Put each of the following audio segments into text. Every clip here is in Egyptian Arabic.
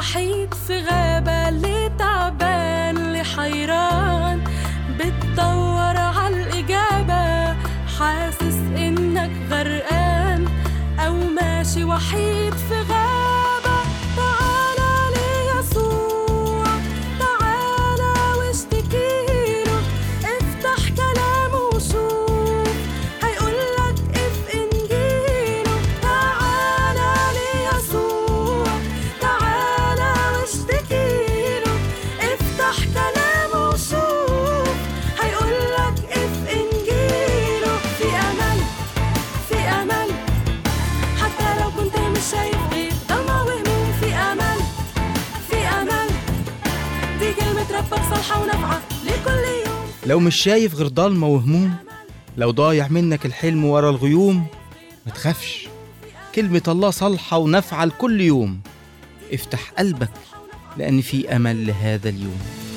وحيد في غابة اللي تعبان اللي حيران بتدور عالإجابة حاسس إنك غرقان أو ماشي وحيد في غابة تعالى ليسوع تعالى واشتكيله افتح كلامه وشوف هيقولك اف انجيله تعالى ليسوع تعالى واشتكيله افتح كلامه وشوف هيقولك اف انجيله في امل في امل حتى لو كنت مش شايف غير ضلمة وهموم في امل في امل دي كلمة ربك صالحة ونافعة لكل يوم لو مش شايف غير ضلمة وهموم لو ضايع منك الحلم ورا الغيوم ما تخافش كلمة الله صالحة ونافعة لكل يوم افتح قلبك لأن في أمل لهذا اليوم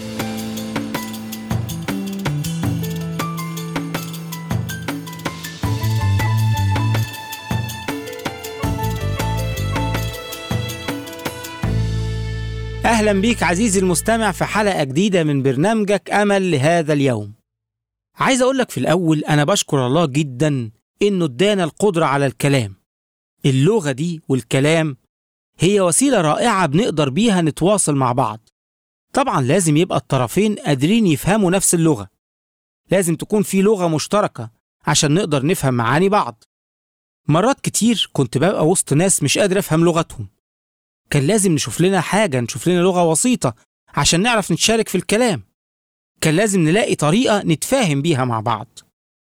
أهلا بيك عزيزي المستمع في حلقة جديدة من برنامجك أمل لهذا اليوم عايز أقولك في الأول أنا بشكر الله جدا إنه ادانا القدرة على الكلام اللغة دي والكلام هي وسيلة رائعة بنقدر بيها نتواصل مع بعض طبعا لازم يبقى الطرفين قادرين يفهموا نفس اللغة لازم تكون في لغة مشتركة عشان نقدر نفهم معاني بعض مرات كتير كنت ببقى وسط ناس مش قادر أفهم لغتهم كان لازم نشوف لنا حاجة نشوف لنا لغة وسيطة عشان نعرف نتشارك في الكلام كان لازم نلاقي طريقة نتفاهم بيها مع بعض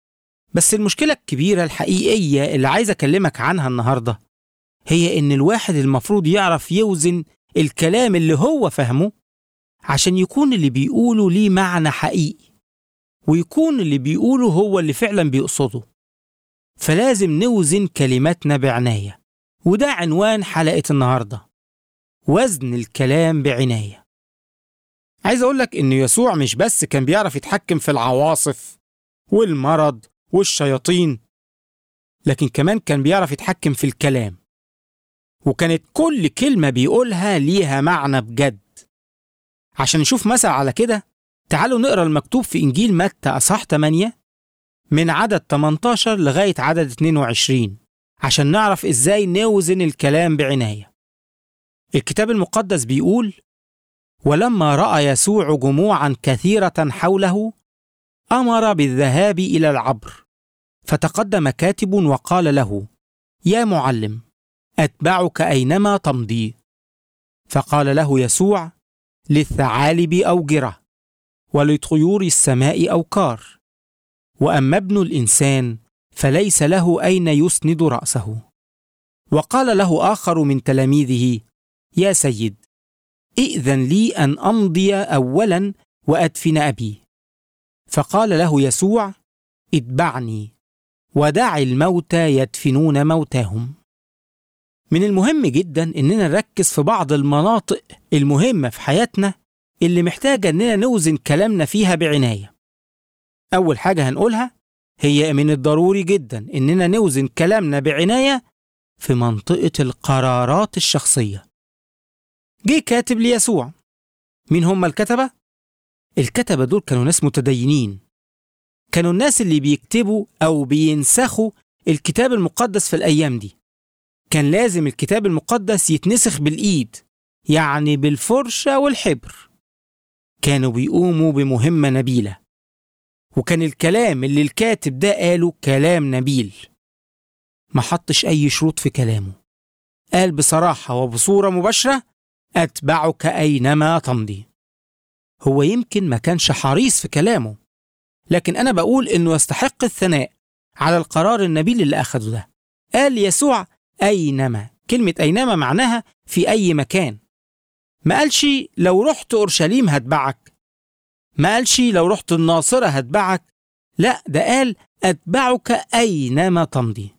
بس المشكلة الكبيرة الحقيقية اللي عايز أكلمك عنها النهاردة هي إن الواحد المفروض يعرف يوزن الكلام اللي هو فاهمه عشان يكون اللي بيقوله ليه معنى حقيقي ويكون اللي بيقوله هو اللي فعلا بيقصده فلازم نوزن كلماتنا بعناية وده عنوان حلقة النهارده وزن الكلام بعناية. عايز أقولك إن يسوع مش بس كان بيعرف يتحكم في العواصف والمرض والشياطين، لكن كمان كان بيعرف يتحكم في الكلام. وكانت كل كلمة بيقولها ليها معنى بجد. عشان نشوف مثل على كده، تعالوا نقرا المكتوب في إنجيل متى أصحاح 8 من عدد 18 لغاية عدد 22 عشان نعرف إزاي نوزن الكلام بعناية. الكتاب المقدس بيقول ولما راى يسوع جموعا كثيره حوله امر بالذهاب الى العبر فتقدم كاتب وقال له يا معلم اتبعك اينما تمضي فقال له يسوع للثعالب اوجره ولطيور السماء اوكار واما ابن الانسان فليس له اين يسند راسه وقال له اخر من تلاميذه يا سيد ائذن لي ان امضي اولا وادفن ابي فقال له يسوع اتبعني ودع الموتى يدفنون موتاهم من المهم جدا اننا نركز في بعض المناطق المهمه في حياتنا اللي محتاجه اننا نوزن كلامنا فيها بعنايه اول حاجه هنقولها هي من الضروري جدا اننا نوزن كلامنا بعنايه في منطقه القرارات الشخصيه جه كاتب ليسوع مين هم الكتبة؟ الكتبة دول كانوا ناس متدينين كانوا الناس اللي بيكتبوا أو بينسخوا الكتاب المقدس في الأيام دي كان لازم الكتاب المقدس يتنسخ بالإيد يعني بالفرشة والحبر كانوا بيقوموا بمهمة نبيلة وكان الكلام اللي الكاتب ده قاله كلام نبيل ما حطش أي شروط في كلامه قال بصراحة وبصورة مباشرة أتبعك أينما تمضي. هو يمكن ما كانش حريص في كلامه، لكن أنا بقول إنه يستحق الثناء على القرار النبيل اللي أخده ده. قال يسوع أينما، كلمة أينما معناها في أي مكان. ما قالش لو رحت أورشليم هتبعك. ما قالش لو رحت الناصرة هتبعك. لا ده قال أتبعك أينما تمضي.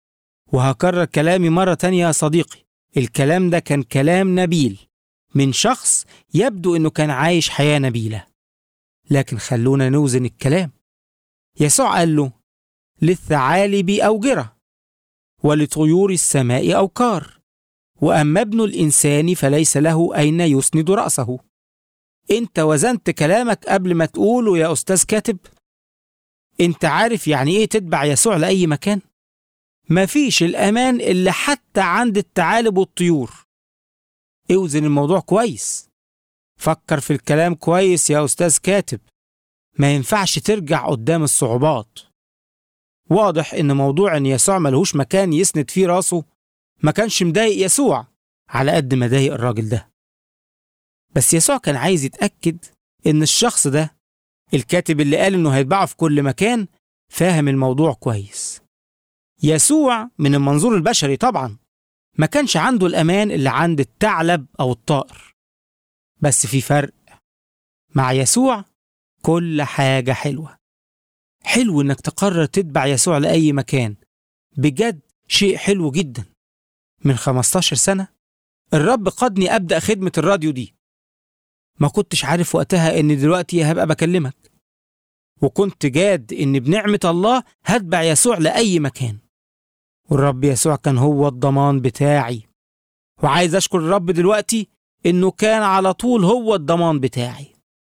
وهكرر كلامي مرة تانية يا صديقي الكلام ده كان كلام نبيل من شخص يبدو انه كان عايش حياه نبيله لكن خلونا نوزن الكلام يسوع قال له للثعالب اوجره ولطيور السماء اوكار وأما ابن الإنسان فليس له أين يسند رأسه أنت وزنت كلامك قبل ما تقوله يا أستاذ كاتب أنت عارف يعني إيه تتبع يسوع لأي مكان مفيش الأمان اللي حتى عند الثعالب والطيور اوزن الموضوع كويس فكر في الكلام كويس يا أستاذ كاتب ما ينفعش ترجع قدام الصعوبات واضح إن موضوع إن يسوع ملهوش مكان يسند فيه راسه ما كانش مضايق يسوع على قد ما ضايق الراجل ده بس يسوع كان عايز يتأكد إن الشخص ده الكاتب اللي قال إنه هيتباعه في كل مكان فاهم الموضوع كويس يسوع من المنظور البشري طبعا ما كانش عنده الأمان اللي عند الثعلب أو الطائر بس في فرق مع يسوع كل حاجة حلوة حلو إنك تقرر تتبع يسوع لأي مكان بجد شيء حلو جدا من 15 سنة الرب قادني أبدأ خدمة الراديو دي ما كنتش عارف وقتها إن دلوقتي هبقى بكلمك وكنت جاد إن بنعمة الله هتبع يسوع لأي مكان والرب يسوع كان هو الضمان بتاعي وعايز أشكر الرب دلوقتي إنه كان على طول هو الضمان بتاعي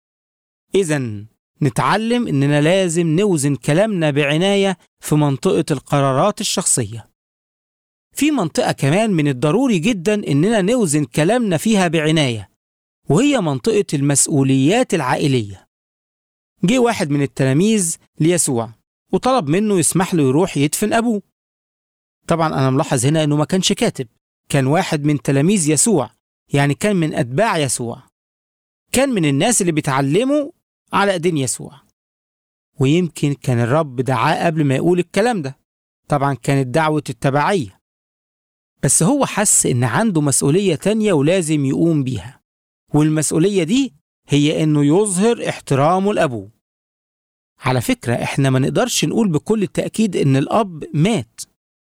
إذا نتعلم إننا لازم نوزن كلامنا بعناية في منطقة القرارات الشخصية في منطقة كمان من الضروري جدا إننا نوزن كلامنا فيها بعناية وهي منطقة المسؤوليات العائلية جه واحد من التلاميذ ليسوع وطلب منه يسمح له يروح يدفن أبوه طبعا أنا ملاحظ هنا إنه ما كانش كاتب كان واحد من تلاميذ يسوع يعني كان من أتباع يسوع كان من الناس اللي بيتعلموا على ايدين يسوع ويمكن كان الرب دعاه قبل ما يقول الكلام ده طبعا كانت دعوة التبعية بس هو حس إن عنده مسؤولية تانية ولازم يقوم بيها والمسؤولية دي هي إنه يظهر احترامه لأبوه على فكرة إحنا ما نقدرش نقول بكل تأكيد إن الأب مات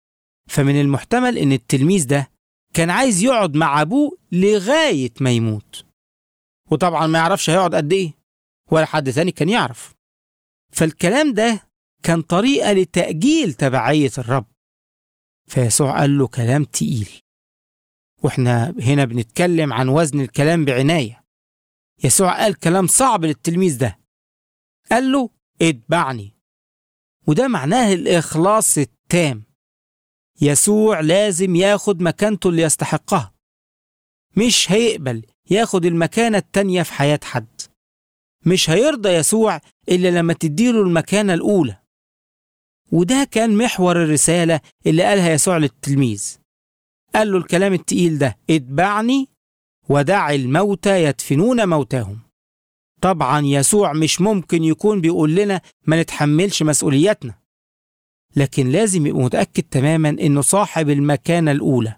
فمن المحتمل إن التلميذ ده كان عايز يقعد مع أبوه لغاية ما يموت وطبعا ما يعرفش هيقعد قد إيه ولا حد تاني كان يعرف فالكلام ده كان طريقة لتأجيل تبعية الرب فيسوع قال له كلام تقيل واحنا هنا بنتكلم عن وزن الكلام بعناية يسوع قال كلام صعب للتلميذ ده قال له اتبعني وده معناه الإخلاص التام يسوع لازم ياخد مكانته اللي يستحقها مش هيقبل ياخد المكانة التانية في حياة حد مش هيرضى يسوع إلا لما تديله المكانة الأولى وده كان محور الرسالة اللي قالها يسوع للتلميذ قال له الكلام التقيل ده اتبعني ودع الموتى يدفنون موتاهم طبعا يسوع مش ممكن يكون بيقول لنا ما نتحملش مسؤولياتنا لكن لازم يبقى متأكد تماما إنه صاحب المكانة الأولى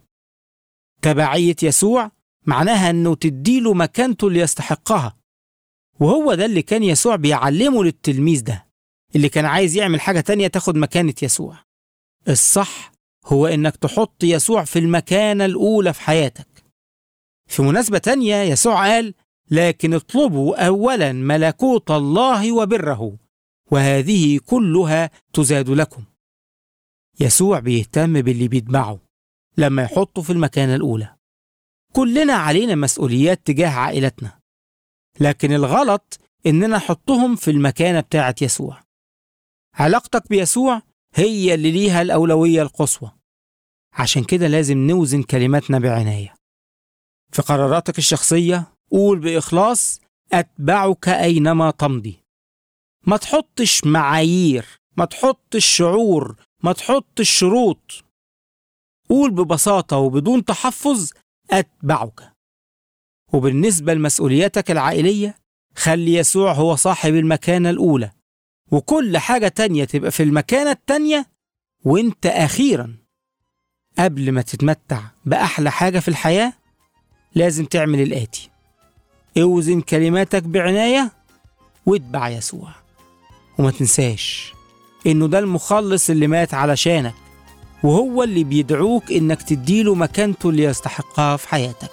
تبعية يسوع معناها إنه تديله مكانته اللي يستحقها وهو ده اللي كان يسوع بيعلمه للتلميذ ده اللي كان عايز يعمل حاجة تانية تاخد مكانة يسوع الصح هو إنك تحط يسوع في المكانة الأولى في حياتك في مناسبة تانية يسوع قال لكن اطلبوا أولا ملكوت الله وبره وهذه كلها تزاد لكم يسوع بيهتم باللي بيتبعه لما يحطه في المكانة الأولى كلنا علينا مسؤوليات تجاه عائلتنا لكن الغلط إننا نحطهم في المكانة بتاعة يسوع علاقتك بيسوع هي اللي ليها الأولوية القصوى عشان كده لازم نوزن كلماتنا بعناية في قراراتك الشخصية قول بإخلاص أتبعك أينما تمضي ما تحطش معايير ما تحطش شعور ما تحطش شروط قول ببساطة وبدون تحفظ أتبعك وبالنسبة لمسؤولياتك العائلية خلي يسوع هو صاحب المكانة الأولى وكل حاجة تانية تبقى في المكانة التانية وانت أخيرا قبل ما تتمتع بأحلى حاجة في الحياة لازم تعمل الآتي اوزن كلماتك بعناية واتبع يسوع وما تنساش إنه ده المخلص اللي مات علشانك وهو اللي بيدعوك إنك تديله مكانته اللي يستحقها في حياتك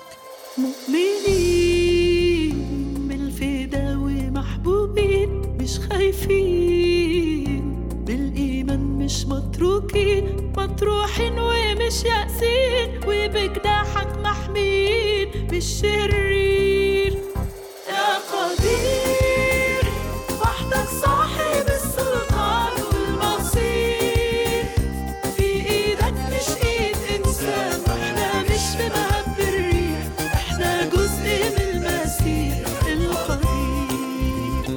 مؤمنين بالفدا ومحبوبين مش خايفين بالإيمان دايما مش متروكين مطروحين ومش يأسين وبجناحك محميين بالشرير يا قدير وحدك صاحب السلطان والمصير في ايدك مش ايد انسان واحنا مش في مهب الريح احنا جزء من المسيح القدير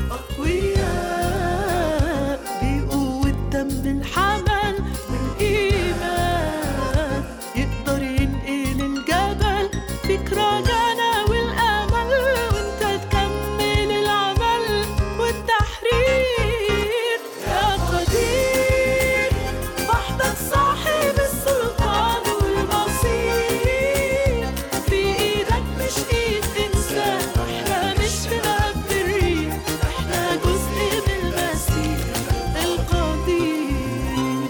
اقوياء بقوة دم الحمل والايمان يقدر ينقل الجبل فيك رجانا والامل وانت تكمل العمل والتحرير يا قدير وحدك صاحب السلطان والمصير في ايدك مش ايد انسان واحنا مش في مهب الريح احنا جزء من المسيح القدير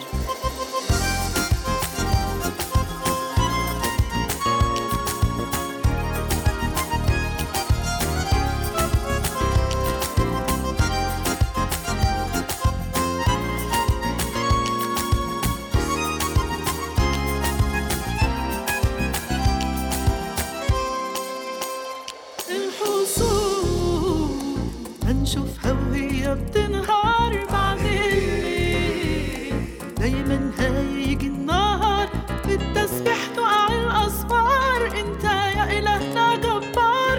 الحصول هنشوفها وهي بتنهار بعد الليل دايما هيجي النهار بالتسبيح تقع الأسوار انت يا إلهنا جبار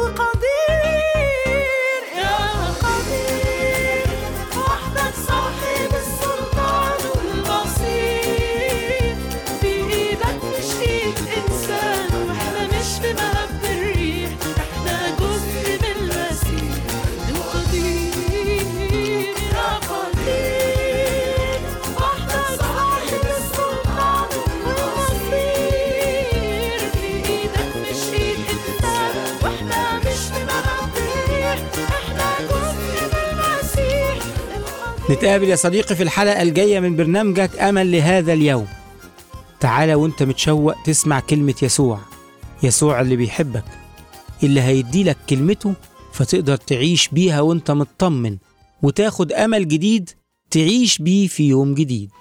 وقدير يا قدير وحدك صاحب السلطان والمصير في ايدك مش ايد انسان واحنا مش في مهب الريح احنا جزء من المسيح القدير يا قدير وحدك صاحب السلطان والمصير في ايدك مش ايد انسان واحنا مش في مهب الريح احنا جزء من المسيح القدير نتقابل يا صديقي في الحلقة الجاية من برنامجك أمل لهذا اليوم تعالى وانت متشوق تسمع كلمة يسوع يسوع اللي بيحبك اللي هيدي لك كلمته فتقدر تعيش بيها وانت مطمن وتاخد أمل جديد تعيش بيه في يوم جديد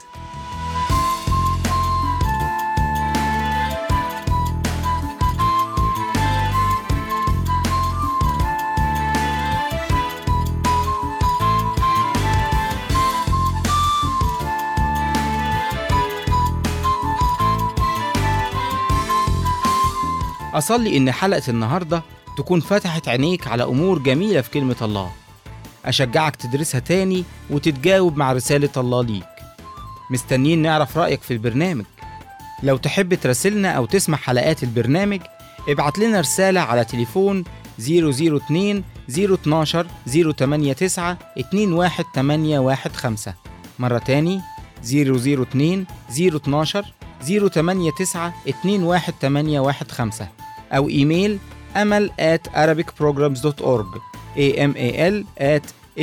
أصلي إن حلقة النهاردة تكون فتحت عينيك على أمور جميلة في كلمة الله أشجعك تدرسها تاني وتتجاوب مع رسالة الله ليك مستنيين نعرف رأيك في البرنامج لو تحب تراسلنا أو تسمع حلقات البرنامج ابعت لنا رسالة على تليفون 002 012 089 21815 مرة تاني 002 012 089 21815 أو إيميل أمل at arabicprograms.org amal at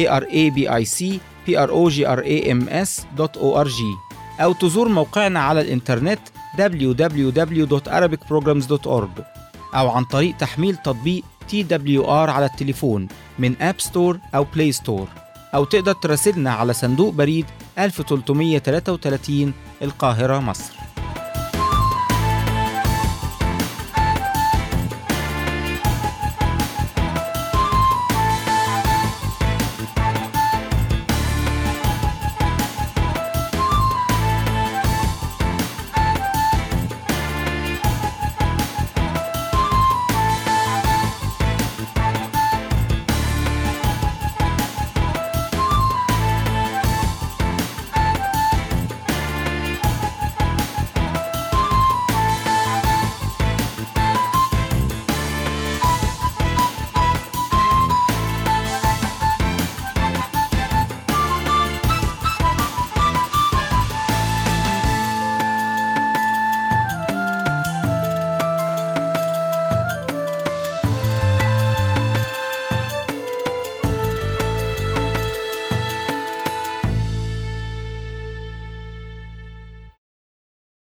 arabicprograms.org أو تزور موقعنا على الإنترنت www.arabicprograms.org أو عن طريق تحميل تطبيق TWR على التليفون من أب ستور أو بلاي ستور أو تقدر تراسلنا على صندوق بريد 1333 القاهرة مصر